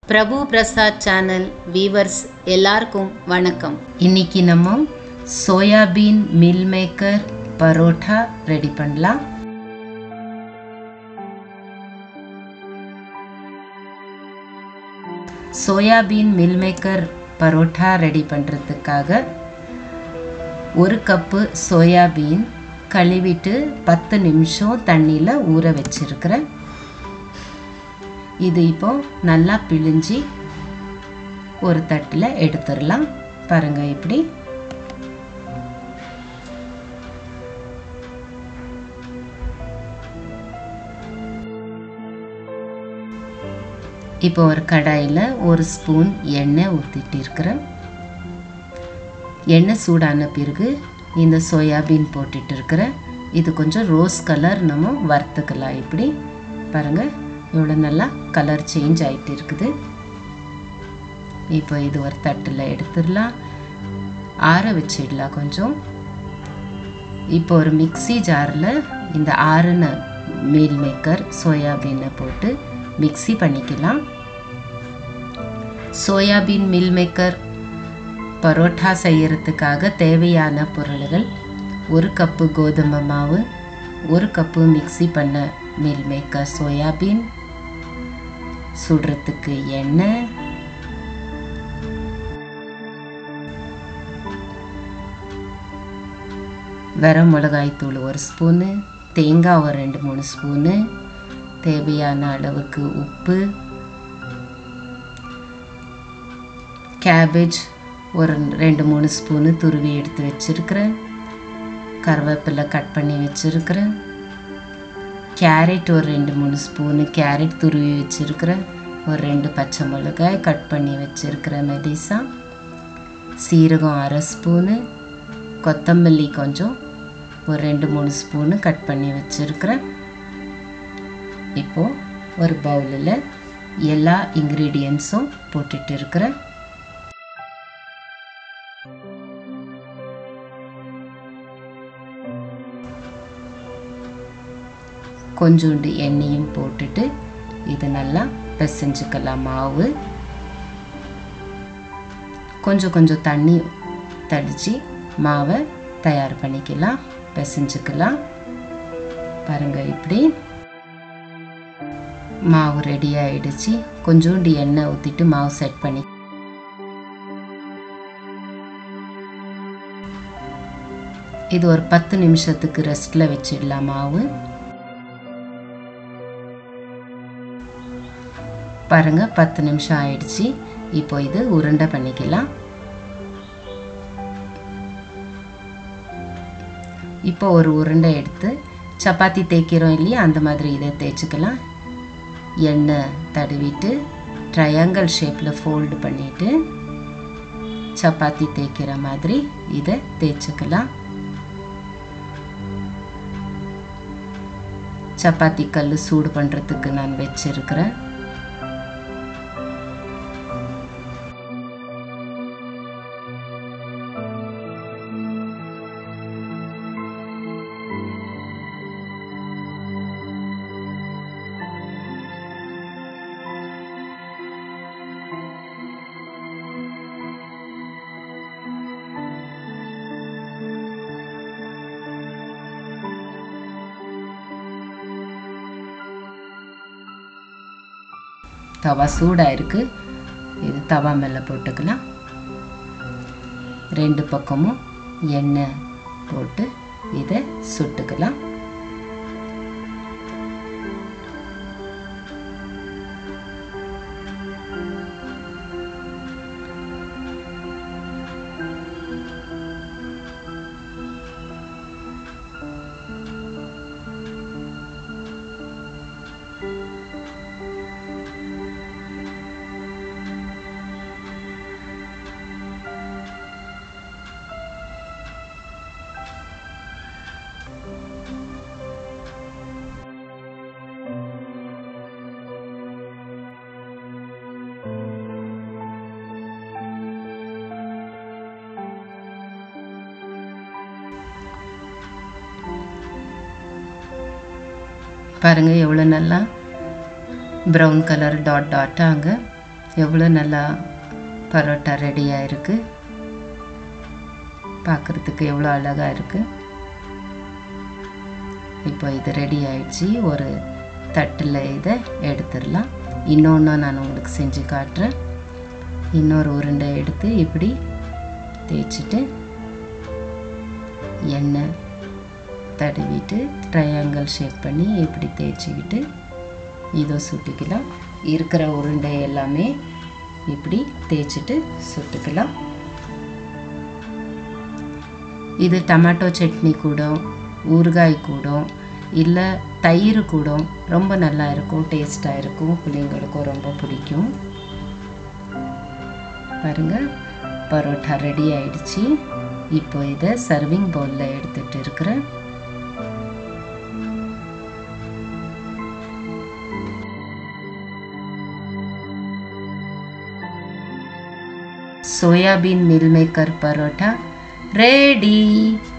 பிரபு Prasad channel viewers எல்லாருக்கும் வணக்கம் இன்னைக்கு நம்ம soybean meal maker parotta ready பண்ணலாம் soybean meal maker parotta ready பண்ணுறதுக்காக ஒரு கப்பு சோயாபீன் கழுவிட்டு பத்து நிமிஷம் தண்ணியில் ஊற வச்சிருக்கிறேன் இது இப்போ நல்லா பிழிஞ்சி ஒரு தட்டில் எடுத்துடலாம் பாருங்க இப்படி இப்போ ஒரு கடாயில் ஒரு ஸ்பூன் எண்ணெய் ஊற்றிட்டு இருக்கிறேன் எண்ணெய் சூடான பிறகு இந்த சோயாபீன் போட்டுட்டு இருக்கிறேன் இது கொஞ்சம் ரோஸ் கலர் நம்ம வறுத்துக்கலாம் இப்படி பாருங்கள் இவ்வளோ நல்லா கலர் சேஞ்ச் ஆகிட்டு இருக்குது இப்போ இது ஒரு தட்டில் எடுத்துடலாம் ஆற வச்சிடலாம் கொஞ்சம் இப்போ ஒரு மிக்சி ஜாரில் இந்த ஆறுன மீல் மேக்கர் சோயாபீனை போட்டு மிக்சி பண்ணிக்கலாம் சோயாபீன் மில் மேக்கர் பரோட்டா செய்யறதுக்காக தேவையான பொருள்கள் ஒரு கப்பு கோதுமை மாவு ஒரு கப்பு மிக்சி பண்ண மில் மேக்கர் சோயாபீன் சுடுறதுக்கு எண்ணெய் வர மிளகாய் தூள் ஒரு ஸ்பூனு தேங்காய் ஒரு ரெண்டு மூணு ஸ்பூனு தேவையான அளவுக்கு உப்பு கேபேஜ் ஒரு ரெண்டு மூணு ஸ்பூனு துருவி எடுத்து வச்சுருக்கிறேன் கருவேப்பிலை கட் பண்ணி வச்சுருக்கிறேன் கேரட் ஒரு ரெண்டு மூணு ஸ்பூனு கேரட் துருவி வச்சுருக்கிறேன் ஒரு ரெண்டு பச்சை மிளகாய் கட் பண்ணி வச்சுருக்கிறேன் மெடிசா சீரகம் அரை ஸ்பூனு கொத்தமல்லி கொஞ்சம் ஒரு ரெண்டு மூணு ஸ்பூனு கட் பண்ணி வச்சுருக்கிறேன் இப்போது ஒரு பவுலில் எல்லா இன்க்ரீடியன்ஸும் போட்டுட்டு இருக்கிறேன் கொஞ்சோண்டு எண்ணெயும் போட்டுட்டு இது நல்லா பிசைஞ்சுக்கலாம் மாவு கொஞ்சம் கொஞ்சம் தண்ணி தடித்து மாவை தயார் பண்ணிக்கலாம் பிசைஞ்சுக்கலாம் பாருங்கள் இப்படி மாவு ரெடி ஆயிடுச்சு கொஞ்சோண்டு எண்ணெய் ஊற்றிட்டு மாவு செட் பண்ணி இது ஒரு பத்து நிமிஷத்துக்கு ரெஸ்ட்டில் வச்சிடலாம் மாவு பாருங்க பத்து நிமிஷம் ஆயிடுச்சு இப்போ இது உருண்டை பண்ணிக்கலாம் இப்போ ஒரு உருண்டை எடுத்து சப்பாத்தி தேய்க்கிறோம் இல்லையா அந்த மாதிரி இதை தேய்ச்சிக்கலாம் எண்ணெய் தடவிட்டு ட்ரையாங்கிள் ஷேப்பில் ஃபோல்டு பண்ணிவிட்டு சப்பாத்தி தேய்க்கிற மாதிரி இதை தேய்ச்சிக்கலாம் சப்பாத்தி கல் சூடு பண்ணுறதுக்கு நான் வச்சிருக்கிறேன் தவா சூடாக இருக்குது இது தவா மேலே போட்டுக்கலாம் ரெண்டு பக்கமும் எண்ணெய் போட்டு இதை சுட்டுக்கலாம் பாருங்கள் எவ்வளோ நல்லா ப்ரௌன் கலர் டாட் டாட்டாக அங்கே எவ்வளோ நல்லா பரோட்டா ரெடியாக இருக்குது பார்க்குறதுக்கு எவ்வளோ அழகாக இருக்குது இப்போ இது ரெடி ஆயிடுச்சு ஒரு தட்டில் இதை எடுத்துடலாம் இன்னொன்று நான் உங்களுக்கு செஞ்சு காட்டுறேன் இன்னொரு உருண்டை எடுத்து இப்படி தேய்ச்சிட்டு எண்ணெய் தடவிட்டு ட்ரையாங்கிள் ஷேப் பண்ணி இப்படி தேய்ச்சிக்கிட்டு இதை சுட்டிக்கலாம் இருக்கிற உருண்டை எல்லாமே இப்படி தேய்ச்சிட்டு சுட்டுக்கலாம் இது டமாட்டோ சட்னி கூட ஊறுகாய் கூட இல்லை தயிர் கூட ரொம்ப நல்லா இருக்கும் டேஸ்ட்டாக இருக்கும் பிள்ளைங்களுக்கும் ரொம்ப பிடிக்கும் பாருங்கள் பரோட்டா ரெடி ஆயிடுச்சு இப்போ இதை சர்விங் பவுலில் எடுத்துகிட்டு இருக்கிறேன் soybean meal maker parotta ready